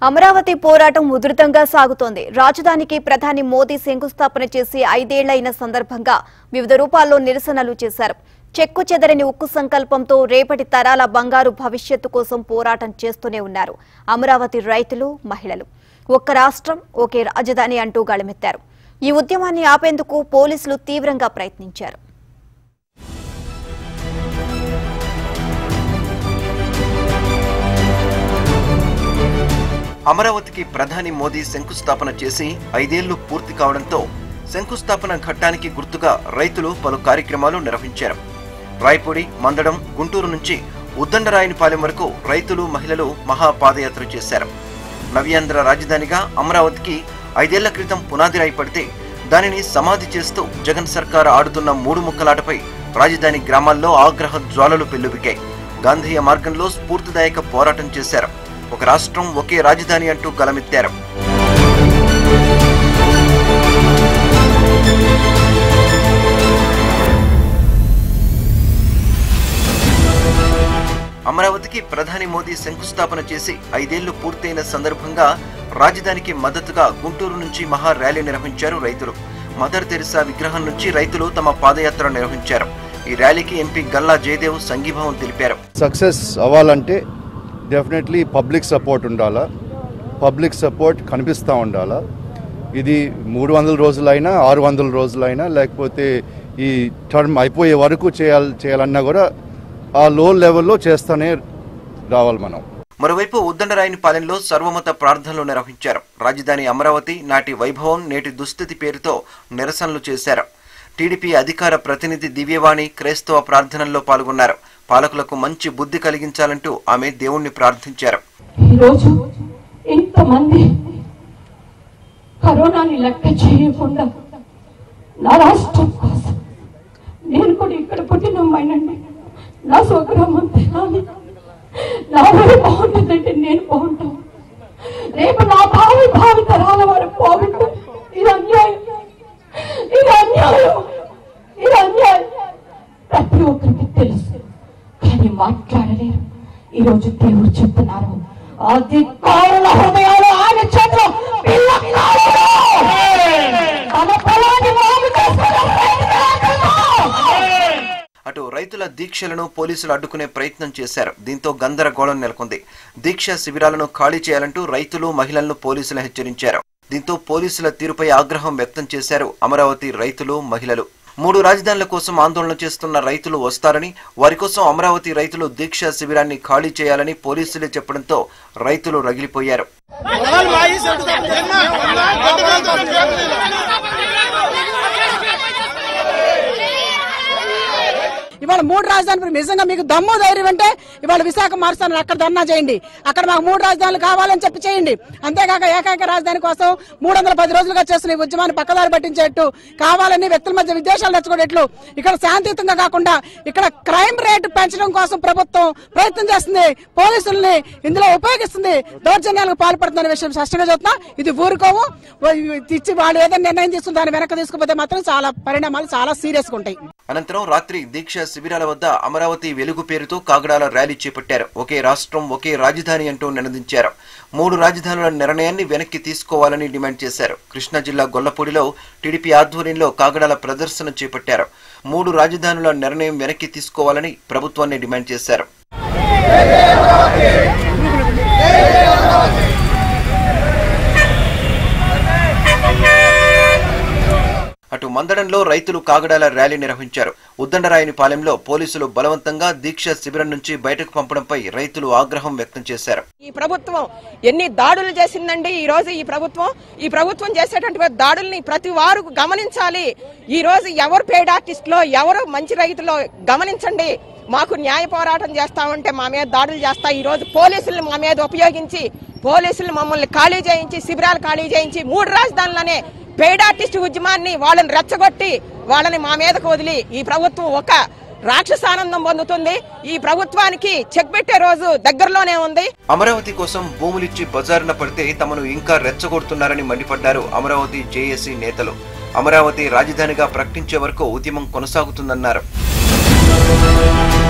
అమరావతి పోరాటం ఉధృతంగా సాగుతోంది రాజధానికి ప్రధాని మోదీ శంకుస్థాపన చేసి ఐదేళ్లైన సందర్భంగా వివిధ రూపాల్లో నిరసనలు చేశారు చెక్కు చెదరని ఉక్కు సంకల్పంతో రేపటి తరాల బంగారు భవిష్యత్తు కోసం పోరాటం చేస్తూనే ఉన్నారు అమరావతి రైతులు మహిళలు ఒక్క రాష్ట్రం ఒకే రాజధాని అంటూ గళమెత్తారు ఈ ఉద్యమాన్ని ఆపేందుకు పోలీసులు తీవ్రంగా ప్రయత్నించారు అమరావతికి ప్రధాని మోదీ శంకుస్థాపన చేసి ఐదేళ్లు పూర్తి కావడంతో శంకుస్థాపన ఘట్టానికి గుర్తుగా రైతులు పలు కార్యక్రమాలు నిర్వహించారు రాయపూడి మందడం గుంటూరు నుంచి ఉద్దండరాయనిపాలెం వరకు రైతులు మహిళలు మహాపాదయాత్ర చేశారు నవ్యాంధ్ర రాజధానిగా అమరావతికి ఐదేళ్ల క్రితం పునాది రాయి పడితే దానిని సమాధి చేస్తూ జగన్ సర్కార్ ఆడుతున్న మూడు ముక్కలాటపై రాజధాని గ్రామాల్లో ఆగ్రహ జ్వాలలు పెల్లుబికాయి గాంధీయ మార్గంలో స్ఫూర్తిదాయక పోరాటం చేశారు ఒక రాష్ట్రం ఒకే రాజధాని అంటూ గలమెత్తారు అమరావతికి ప్రధాని మోదీ శంకుస్థాపన చేసి ఐదేళ్లు పూర్తయిన సందర్భంగా రాజధానికి మద్దతుగా గుంటూరు నుంచి మహా ర్యాలీ నిర్వహించారు రైతులు మదర్ తెరిసా విగ్రహం నుంచి రైతులు తమ పాదయాత్ర నిర్వహించారు ఈ ర్యాలీకి ఎంపీ గల్లా జయదేవ్ సంఘీభావం తెలిపారు సక్సెస్ అవ్వాలంటే డెఫినెట్లీ పబ్లిక్ సపోర్ట్ ఉండాలా పబ్లిక్ సపోర్ట్ కనిపిస్తూ ఉండాలా ఇది మూడు వందల రోజులైనా ఆరు వందల రోజులైనా లేకపోతే ఈ టర్మ్ అయిపోయే వరకు చేయాలి చేయాలన్నా కూడా ఆ లో లెవెల్లో చేస్తూనే రావాలి మనం మరోవైపు ఉద్దండరాయనిపాలెంలో సర్వమత ప్రార్థనలు నిర్వహించారు రాజధాని అమరావతి నాటి వైభవం నేటి దుస్థితి పేరుతో నిరసనలు చేశారు టీడీపీ అధికార ప్రతినిధి దివ్యవాణి క్రైస్తవ ప్రార్థనల్లో పాల్గొన్నారు పాలకులకు మంచి బుద్ధి కలిగించాలంటూ ఆమె దేవుణ్ణి ప్రార్థించారు ఈరోజు ఇంతమంది కరోనాని లెక్క చేయకుండా నా రాష్ట్రం కోసం నేను కూడా ఇక్కడ పుట్టిన అమ్మాయినండి నా స్వగ్రామం తినాలి నా ఊరు బాగుంటుందంటే నేను బాగుంటాను రేపు నా భావి భావి తరాల వారు బాగుంటారు ఇది అన్యాయం ఇది అన్యాయం ఇది అన్యాయం ప్రతి ఒక్కరికి తెలుసు కానీ మాట్లాడలేరు ఈరోజు దేవుడు చెప్తున్నారు అధికారుల హృదయాలు ఆయన చేతిలో పిల్లకాయలు. తమ పొలాన్ని బాగు చేసుకునే ప్రయత్నాలు. అటు రైతుల దీక్షలను పోలీసులు అడ్డుకునే ప్రయత్నం చేశారు దీంతో గందరగోళం నెలకొంది దీక్ష శిబిరాలను ఖాళీ చేయాలంటూ రైతులు మహిళలను పోలీసులు హెచ్చరించారు దీంతో పోలీసుల తీరుపై ఆగ్రహం వ్యక్తం చేశారు అమరావతి రైతులు మహిళలు మూడు రాజధానుల కోసం ఆందోళన చేస్తున్న రైతులు వస్తారని వారి కోసం అమరావతి రైతులు దీక్ష శిబిరాన్ని ఖాళీ చేయాలని పోలీసులే చెప్పడంతో రైతులు రగిలిపోయారు ఇవాళ మూడు రాజధానులు నిజంగా మీకు దమ్ము ధైర్యం అంటే ఇవాళ విశాఖ మారుస్తాను అక్కడ ధర్నా చేయండి అక్కడ మాకు మూడు రాజధానులు కావాలని చెప్పి చేయండి అంతేకాక ఏకైక రాజధాని కోసం మూడు వందల పది రోజులుగా చేస్తున్న ఈ ఉద్యమాన్ని పక్కదారి పట్టించేట్టు కావాలని వ్యక్తుల మధ్య విద్వేషాలు తెచ్చుకునేట్లు ఇక్కడ శాంతియుతంగా కాకుండా ఇక్కడ క్రైమ్ రేటు పెంచడం కోసం ప్రభుత్వం ప్రయత్నం చేస్తుంది పోలీసుల్ని ఇందులో ఉపయోగిస్తుంది దౌర్జన్యాలకు పాల్పడుతున్న విషయం స్పష్టంగా చూస్తున్నా ఇది ఊరుకోము ఇచ్చి వాళ్ళు ఏదైనా నిర్ణయం తీసుకుని దాన్ని వెనక్కి తీసుకుపోతే మాత్రం చాలా పరిణామాలు చాలా సీరియస్ గా ఉంటాయి అనంతరం రాత్రి దీక్ష శిబిరాల వద్ద అమరావతి వెలుగు పేరుతో కాగడాల ర్యాలీ చేపట్టారు ఒకే రాష్ట్రం ఒకే రాజధాని అంటూ నినదించారు మూడు రాజధానుల నిర్ణయాన్ని వెనక్కి తీసుకోవాలని డిమాండ్ చేశారు కృష్ణా జిల్లా గొల్లపూడిలో టీడీపీ ఆధ్వర్యంలో కాగడాల ప్రదర్శన చేపట్టారు మూడు రాజధానుల నిర్ణయం వెనక్కి తీసుకోవాలని ప్రభుత్వాన్ని డిమాండ్ చేశారు అటు మందడంలో రైతులు కాగడాల ర్యాలీ నిర్వహించారు ఉద్దండరాయనిపాలెంలో పోలీసులు బలవంతంగా దీక్ష శిబిరం నుంచి బయటకు పంపడంపై రైతులు ఆగ్రహం వ్యక్తం చేశారు ఈ ప్రభుత్వం ఎన్ని దాడులు చేసిందండి ఈ రోజు ఈ ప్రభుత్వం ఈ ప్రభుత్వం చేసేటువంటి దాడుల్ని ప్రతి వారు గమనించాలి ఈ రోజు ఎవరు పేడ్ ఆర్టిస్టులో ఎవరు మంచి రైతులో గమనించండి మాకు న్యాయ పోరాటం చేస్తామంటే మా మీద దాడులు చేస్తా ఈ రోజు పోలీసుల్ని మా మీద ఉపయోగించి పోలీసులు మమ్మల్ని ఖాళీ చేయించి శిబిరాలు ఖాళీ చేయించి మూడు రాజధానులనే పేడ్ ఆర్టిస్ట్ ఉద్యమాన్ని వాళ్ళని రెచ్చగొట్టి వాళ్ళని మా మీదకు వదిలి ఈ ప్రభుత్వం ఒక రాక్షసానందం పొందుతుంది ఈ ప్రభుత్వానికి చెక్ పెట్టే రోజు దగ్గరలోనే ఉంది అమరావతి కోసం భూములిచ్చి బజారున పడితే తమను ఇంకా రెచ్చగొడుతున్నారని మండిపడ్డారు అమరావతి జేఏసీ నేతలు అమరావతి రాజధానిగా ప్రకటించే వరకు ఉద్యమం కొనసాగుతుందన్నారు